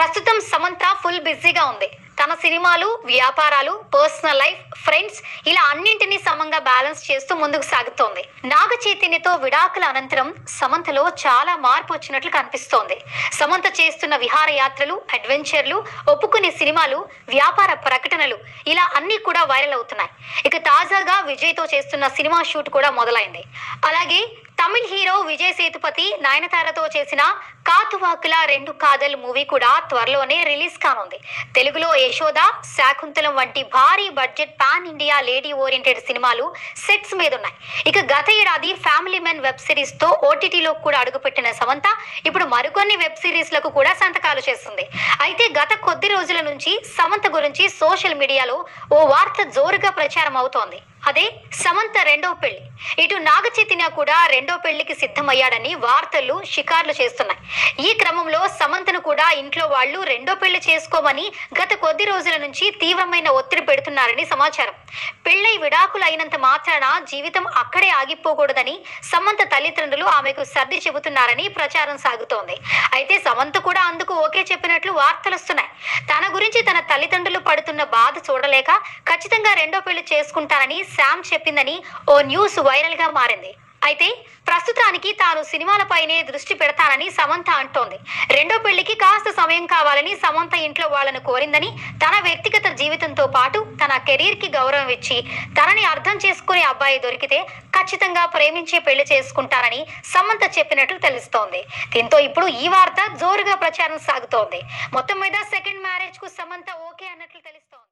ప్రస్తుతం సమంత ఫుల్ బిజీగా ఉంది తన సినిమాలు వ్యాపారాలు పర్సనల్ లైఫ్ ఫ్రెండ్స్ ఇలా అన్నింటినీ సమంగా బ్యాలెన్స్ చేస్తూ ముందుకు సాగుతోంది నాగ చైతన్యతో విడాకుల అనంతరం సమంతలో చాలా మార్పు వచ్చినట్లు కనిపిస్తోంది సమంత చేస్తున్న విహారయాత్రలు అడ్వెంచర్లు ఒప్పుకునే సినిమాలు వ్యాపార ప్రకటనలు ఇలా అన్ని కూడా వైరల్ అవుతున్నాయి ఇక తాజాగా విజయ్తో చేస్తున్న సినిమా షూట్ కూడా మొదలైంది అలాగే తమిళ్ హీరో విజయ్ సేతుపతి నయనతారతో చేసిన కాతువాకుల రెండు కాదల్ మూవీ కూడా త్వరలోనే రిలీజ్ కానుంది తెలుగులో యశోద శాకుంతలం వంటి భారీ budget pan India lady oriented సినిమాలు సెట్స్ మీద ఉన్నాయి ఇక గత ఏడాది ఫ్యామిలీ మెన్ వెబ్ సిరీస్ తో ఓటీటీలో కూడా అడుగుపెట్టిన సమంత ఇప్పుడు మరికొన్ని వెబ్ సిరీస్ లకు కూడా సంతకాలు చేస్తుంది అయితే గత కొద్ది రోజుల నుంచి సమంత గురించి సోషల్ మీడియాలో ఓ వార్త జోరుగా ప్రచారం అవుతోంది అదే సమంత రెండో పెళ్లి ఇటు నాగ చైతన్య కూడా రెండో పెళ్లికి సిద్ధమయ్యాడని వార్తలు షికార్లు చేస్తున్నాయి ఈ క్రమంలో సమంతను కూడా ఇంట్లో వాళ్ళు రెండో పెళ్లి చేసుకోమని గత కొద్ది రోజుల నుంచి తీవ్రమైన ఒత్తిడి పెడుతున్నారని సమాచారం పెళ్లై విడాకులు అయినంత మాత్రాన జీవితం అక్కడే ఆగిపోకూడదని సమంత తల్లిదండ్రులు ఆమెకు సర్ది చెబుతున్నారని ప్రచారం సాగుతోంది అయితే సమంత కూడా అందుకు ఓకే చెప్పినట్లు వార్తలు వస్తున్నాయి తన గురించి తన తల్లిదండ్రులు పడుతున్న బాధ చూడలేక ఖచ్చితంగా రెండో పెళ్లి చేసుకుంటానని శామ్ చెప్పిందని ఓ న్యూస్ వైరల్ గా మారింది అయితే ప్రస్తుతానికి తాను సినిమాలపైనే దృష్టి పెడతానని సమంత అంటోంది రెండో పెళ్లికి కాస్త సమయం కావాలని సమంత ఇంట్లో వాళ్ళను కోరిందని తన వ్యక్తిగత జీవితంతో పాటు తన కెరీర్ కి గౌరవం ఇచ్చి తనని అర్థం చేసుకునే అబ్బాయి దొరికితే ఖచ్చితంగా ప్రేమించే పెళ్లి చేసుకుంటానని సమంత చెప్పినట్లు తెలుస్తోంది దీంతో ఇప్పుడు ఈ వార్త జోరుగా ప్రచారం సాగుతోంది మొత్తం మీద సెకండ్ మ్యారేజ్ కు సమంత ఓకే అన్నట్లు తెలుస్తోంది